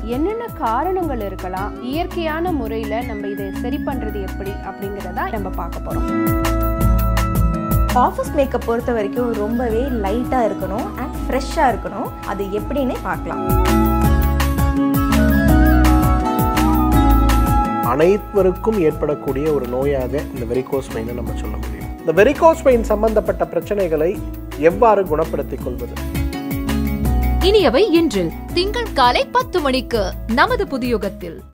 என்னென்ன காரணங்கள் இருக்கலாம் இயற்கையான முறையில நம்ம இதை சரி பண்றது எப்படி அப்படிங்கறத நம்ம பார்க்க போறோம் ஆஃபீஸ் மேக்கப் பொறுத்த வரைக்கும் ரொம்பவே லைட்டாக இருக்கணும் அண்ட் ஃப்ரெஷ்ஷாக இருக்கணும் அது எப்படின்னு பார்க்கலாம் அனைவருக்கும் ஏற்படக்கூடிய ஒரு நோயாக இந்த வெரிகோஸ் பெயினை நம்ம சொல்ல முடியும் இந்த வெரிகோஸ் பெயின் சம்பந்தப்பட்ட பிரச்சனைகளை எவ்வாறு குணப்படுத்திக் கொள்வது இனியவை இன்றில் திங்கள் காலை பத்து மணிக்கு நமது புதியுகத்தில்